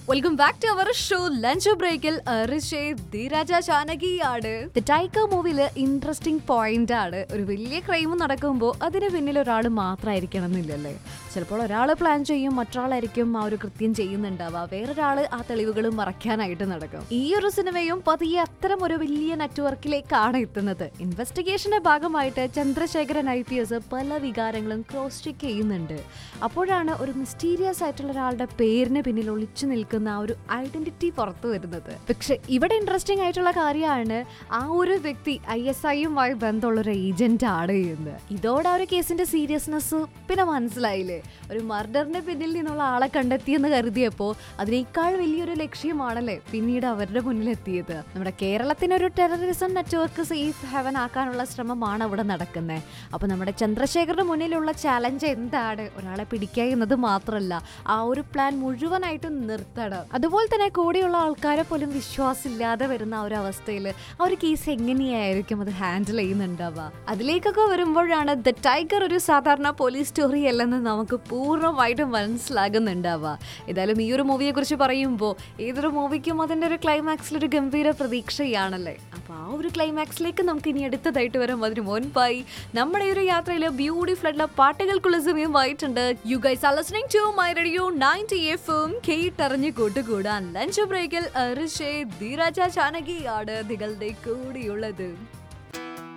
welcome back to our show lunch ബ്രേക്കിൽ ധീരാജ ചാനകിയാണ് ദ ടൈഗർ മൂവിയില് ഇൻട്രസ്റ്റിംഗ് പോയിന്റ് ആണ് ഒരു വലിയ ക്രൈം നടക്കുമ്പോൾ അതിന് പിന്നിൽ ഒരാൾ മാത്രമായിരിക്കണം എന്നില്ലല്ലേ ചിലപ്പോൾ ഒരാൾ പ്ലാൻ ചെയ്യും മറ്റൊരാളായിരിക്കും ആ ഒരു കൃത്യം ചെയ്യുന്നുണ്ടാവുക വേറൊരാൾ ആ തെളിവുകൾ മറയ്ക്കാനായിട്ട് നടക്കും ഈ ഒരു സിനിമയും പതിയെ അത്തരം ഒരു വലിയ നെറ്റ്വർക്കിലേക്കാണ് എത്തുന്നത് ഇൻവെസ്റ്റിഗേഷന്റെ ഭാഗമായിട്ട് ചന്ദ്രശേഖരൻ ഐ പി എസ് പല വികാരങ്ങളും ക്രോസ് ചെക്ക് ചെയ്യുന്നുണ്ട് അപ്പോഴാണ് ഒരു മിസ്റ്റീരിയസ് ആയിട്ടുള്ള ഒരാളുടെ പേരിന് പിന്നിൽ ഒളിച്ചു നിൽക്കുന്ന ആ ഒരു ഐഡന്റിറ്റി പുറത്തു വരുന്നത് പക്ഷെ ഇവിടെ ഇൻട്രസ്റ്റിംഗ് ആയിട്ടുള്ള കാര്യമാണ് ആ ഒരു വ്യക്തി ഐ എസ് ഐയുമായി ബന്ധമുള്ള ഒരു ഏജന്റ് ആണ് എന്ന് ഇതോടെ ആ ഒരു കേസിന്റെ സീരിയസ്നെസ് പിന്നെ മനസ്സിലായില്ലേ ഒരു മർഡറിന് പിന്നിൽ നിന്നുള്ള ആളെ കണ്ടെത്തിയെന്ന് കരുതിയപ്പോൾ അതിനേക്കാൾ വലിയൊരു ലക്ഷ്യമാണല്ലേ പിന്നീട് അവരുടെ മുന്നിൽ എത്തിയത് നമ്മുടെ കേരളത്തിന് ഒരു ടെററിസം നെറ്റ്വർക്ക് സേഫ് ഹെവൻ ആക്കാനുള്ള ശ്രമമാണ് അവിടെ നടക്കുന്നത് അപ്പൊ നമ്മുടെ ചന്ദ്രശേഖറിന് മുന്നിലുള്ള ചാലഞ്ച് എന്താണ് ഒരാളെ പിടിക്കുക എന്നത് മാത്രമല്ല ആ ഒരു പ്ലാൻ മുഴുവനായിട്ടും നിർത്തണം അതുപോലെ തന്നെ കൂടെയുള്ള ആൾക്കാരെ പോലും വിശ്വാസമില്ലാതെ വരുന്ന ആ ഒരു അവസ്ഥയിൽ ആ ഒരു കേസ് എങ്ങനെയായിരിക്കും അത് ഹാൻഡിൽ ചെയ്യുന്നുണ്ടാവുക അതിലേക്കൊക്കെ വരുമ്പോഴാണ് ദ ടൈഗർ ഒരു സാധാരണ പോലീസ് സ്റ്റോറി അല്ലെന്ന് നമുക്ക് പൂർണ്ണമായിട്ടും മനസ്സിലാകുന്നുണ്ടാവുക ഏതായാലും ഈ ഒരു മൂവിയെ കുറിച്ച് പറയുമ്പോൾ ഏതൊരു മൂവിക്കും അതിൻ്റെ ഒരു ക്ലൈമാക്സിൽ ഒരു ഗംഭീര പ്രതീക്ഷയാണല്ലേ അപ്പോൾ ആ ഒരു ക്ലൈമാക്സിലേക്ക് നമുക്ക് ഇനി അടുത്തതായിട്ട് വരാം അതിന് മുൻപായി നമ്മുടെ ഈ ഒരു യാത്രയിൽ ബ്യൂട്ടിഫുൾ ആയിട്ടുള്ള പാട്ടുകൾക്കുള്ള സമയമായിട്ടുണ്ട് you guys are listening to my radio 90 എഫും കേട്ടറിഞ്ഞ് കൂട്ടുകൂടാൻ ലഞ്ച് ബ്രേക്കിൽ ഋഷേ ധീരാജ ചാനകിയാണ് നിങ്ങളുടെ കൂടിയുള്ളത്